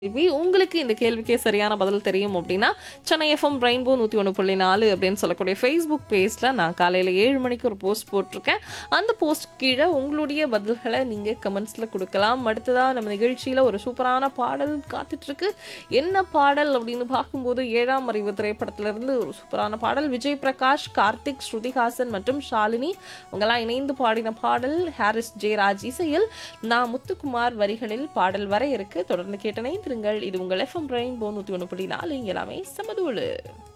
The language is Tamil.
கேள்வி உங்களுக்கு இந்த கேள்விக்கே சரியான பதில் தெரியும் அப்படின்னா சென்னை எஃப்எம் ரெயின்போ நூற்றி ஒன்று புள்ளி நாலு அப்படின்னு சொல்லக்கூடிய ஃபேஸ்புக் பேஜில் நான் காலையில் ஏழு மணிக்கு ஒரு போஸ்ட் போட்டிருக்கேன் அந்த போஸ்ட் கீழே உங்களுடைய பதில்களை நீங்கள் கமெண்ட்ஸில் கொடுக்கலாம் அடுத்ததாக நம்ம நிகழ்ச்சியில் ஒரு சூப்பரான பாடல் காத்துட்ருக்கு என்ன பாடல் அப்படின்னு பார்க்கும்போது ஏழாம் அறிவு திரைப்படத்திலிருந்து ஒரு சூப்பரான பாடல் விஜய் பிரகாஷ் கார்த்திக் ஸ்ருதிஹாசன் மற்றும் ஷாலினி அவங்கெல்லாம் இணைந்து பாடின பாடல் ஹாரிஸ் ஜெயராஜ் இசையில் நான் முத்துக்குமார் வரிகளில் பாடல் வர இருக்கு தொடர்ந்து கேட்டனை திருங்கள் இது உங்கள் எஃப்எம் ரெயின்போ நூற்றி ஒன்று புள்ளி நாலு இங்கே எல்லாமே சமதூளு